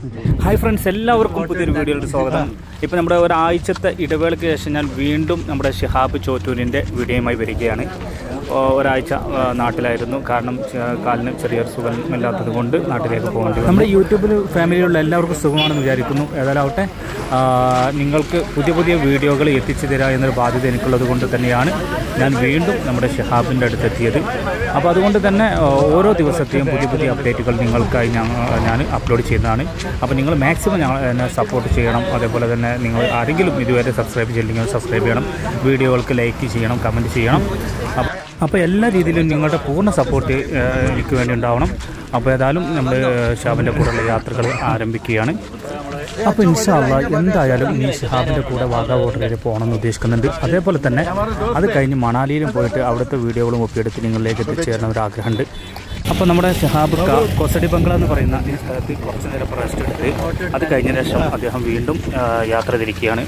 Hi friends എല്ലാവർക്കും പുതിയൊരു വീഡിയോയിലേക്ക് സ്വാഗതം ഇപ്പം നമ്മുടെ ഒരാഴ്ചത്തെ ഇടവേളയ്ക്ക് ശേഷം ഞാൻ വീണ്ടും നമ്മുടെ ഷിഹാബ് ചോറ്റൂരിൻ്റെ വീഡിയോയുമായി വരികയാണ് ഓ, ഒരാഴ്ച ആ, നാട്ടിലായിരുന്നു കാരണം ചെ- കാലിന് ചെറിയൊരു സുഖമില്ലാത്തത് കൊണ്ട് നാട്ടിലേക്ക് പോകേണ്ടി വന്നു. നമ്മുടെ യൂട്യൂബിൽ ഫാമിലിയിലുള്ള എല്ലാവർക്കും സുഖമാണെന്ന് വിചാരിക്കുന്നു ഏതായാലാവട്ടെ ആ, നിങ്ങൾക്ക് പുതിയ പുതിയ വീഡിയോകൾ എത്തിച്ചു തരിക എന്നൊരു ബാധ്യത എനിക്കുള്ളത് കൊണ്ട് തന്നെയാണ് ഞാൻ വീണ്ടും നമ്മുടെ ഷിഹാബിൻ്റെ അടുത്തെത്തിയത് അപ്പോൾ അതുകൊണ്ട് തന്നെ ആ, ഓരോ ദിവസത്തെയും പുതിയ പുതിയ അപ്ഡേറ്റുകൾ നിങ്ങൾക്കായി ഞാൻ ഞാൻ അപ്ലോഡ് ചെയ്യുന്നതാണ് അപ്പോൾ നിങ്ങൾ മാക്സിമം ഞങ്ങൾ എന്നെ സപ്പോർട്ട് ചെയ്യണം അതേപോലെ തന്നെ നിങ്ങൾ ആരെങ്കിലും ഇതുവരെ സബ്സ്ക്രൈബ് ചെയ്തില്ലെങ്കിൽ സബ്സ്ക്രൈബ് ചെയ്യണം വീഡിയോകൾക്ക് ലൈക്ക് ചെയ്യണം കമൻറ്റ് ചെയ്യണം അപ്പ- അപ്പോൾ എല്ലാ രീതിയിലും നിങ്ങളുടെ പൂർണ്ണ സപ്പോർട്ട് ഏഹ്, എനിക്ക് വേണ്ടി ഉണ്ടാവണം അപ്പോൾ ഏതായാലും നമ്മൾ ഷാബിൻ്റെ കൂടെയുള്ള യാത്രകൾ ആരംഭിക്കുകയാണ് അപ്പോൾ ഇൻഷാല്ല എന്തായാലും ഈ ഷഹാബിൻ്റെ കൂടെ വാഗാ ബോർഡറിൽ പോകണമെന്ന് ഉദ്ദേശിക്കുന്നുണ്ട് അതേപോലെ തന്നെ അത് കഴിഞ്ഞ് മണാലിയിലും പോയിട്ട് അവിടുത്തെ വീഡിയോകളും ഒപ്പിയെടുത്ത് നിങ്ങളിലേക്ക് എത്തിച്ചേരണം ഒരു ആഗ്രഹമുണ്ട് അപ്പോൾ നമ്മുടെ ഷഹാബ് ക- കൊസടി ബംഗ്ല എന്ന് പറയുന്ന ഈ സ്ഥലത്ത് കുറച്ച് നേരം റെസ്റ്റ് എടുത്ത് അത് കഴിഞ്ഞ ശേഷം അദ്ദേഹം വീണ്ടും ആ, യാത്ര തിരിക്കുകയാണ്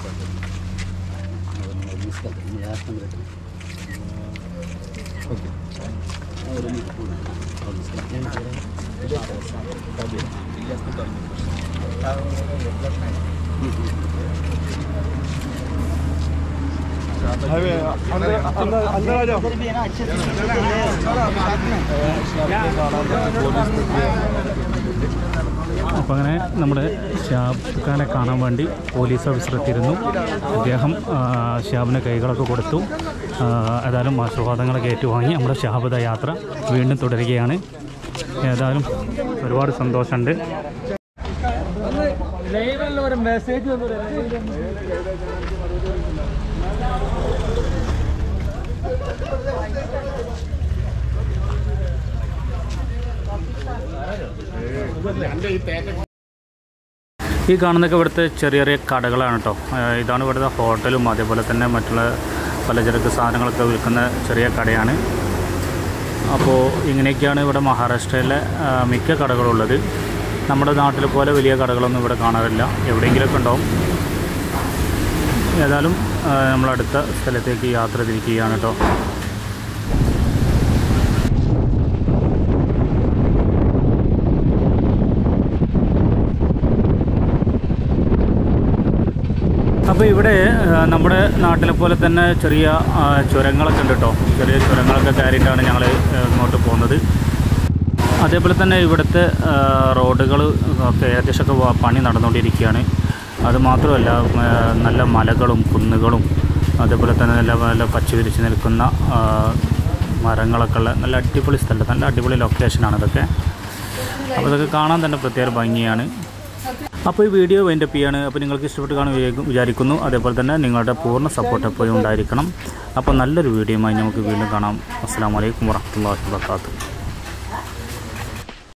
അപ്പോൾ അങ്ങനെ നമ്മുടെ ഷാബ് ഖാനെ കാണാൻ വേണ്ടി പോലീസ് ഓഫീസർ എത്തിയിരുന്നു അദ്ദേഹം ആ, ഷാബിന് കൈകളൊക്കെ കൊടുത്തു ആ, ഏതായാലും ആശീർവാദങ്ങളൊക്കെ ഏറ്റുവാങ്ങി നമ്മുടെ ഷാബിത യാത്ര വീണ്ടും തുടരുകയാണ് ഏതായാലും ഒരുപാട് സന്തോഷമുണ്ട് ഈ കാണുന്നതൊക്കെ ഇവിടുത്തെ ചെറിയ ചെറിയ കടകളാണ് കേട്ടോ ഏഹ് ഇതാണ് ഇവിടുത്തെ ഹോട്ടലും അതേപോലെ തന്നെ മറ്റുള്ള പലചരക്ക് സാധനങ്ങളൊക്കെ വിൽക്കുന്ന ചെറിയ കടയാണ് അപ്പോൾ ഇങ്ങനെയൊക്കെയാണ് ഇവിടെ മഹാരാഷ്ട്രയിലെ ആ, മിക്ക കടകളുള്ളത് നമ്മുടെ നാട്ടിലെ പോലെ വലിയ കടകളൊന്നും ഇവിടെ കാണാറില്ല എവിടെയെങ്കിലുമൊക്കെ ഉണ്ടാവും ഏതായാലും ആ, നമ്മളടുത്ത സ്ഥലത്തേക്ക് യാത്ര തിരിക്കുകയാണ് കേട്ടോ അപ്പോൾ ഇവിടെ ആ, നമ്മുടെ നാട്ടിലെ പോലെ തന്നെ ചെറിയ ആ, ചുരങ്ങളൊക്കെ ഉണ്ട് കേട്ടോ ചെറിയ ചുരങ്ങളൊക്കെ കയറിയിട്ടാണ് ഞങ്ങൾ ഇങ്ങോട്ട് പോകുന്നത് അതേപോലെ തന്നെ ഇവിടുത്തെ റോഡുകൾ ഒക്കെ ഏകദേശമൊക്കെ വ- പണി നടന്നുകൊണ്ടിരിക്കുകയാണ് അത് മാത്രമല്ല ആ, നല്ല മലകളും കുന്നുകളും അതേപോലെ തന്നെ നല്ല നല്ല പച്ച വിരിച്ച് നിൽക്കുന്ന ആ, മരങ്ങളൊക്കെ ഉള്ള നല്ല അടിപൊളി സ്ഥലം നല്ല അടിപൊളി ലൊക്കേഷനാണ് ഇതൊക്കെ അപ്പോൾ ഇതൊക്കെ കാണാൻ തന്നെ പ്രത്യേക ഭംഗിയാണ് അപ്പോൾ ഈ വീഡിയോ വൈൻഡ് അപ്പ് ചെയ്യാണ് അപ്പോൾ നിങ്ങൾക്ക് ഇഷ്ടപ്പെട്ട് കാണും വിചാരിക്കും- വിചാരിക്കുന്നു അതേപോലെ തന്നെ നിങ്ങളുടെ പൂർണ്ണ സപ്പോർട്ട് എപ്പോഴും ഉണ്ടായിരിക്കണം അപ്പോൾ നല്ലൊരു വീഡിയോയുമായി നമുക്ക് വീണ്ടും കാണാം അസ്സാം വലൈക്കും വാഹമത്തല്ലാ വാത്തു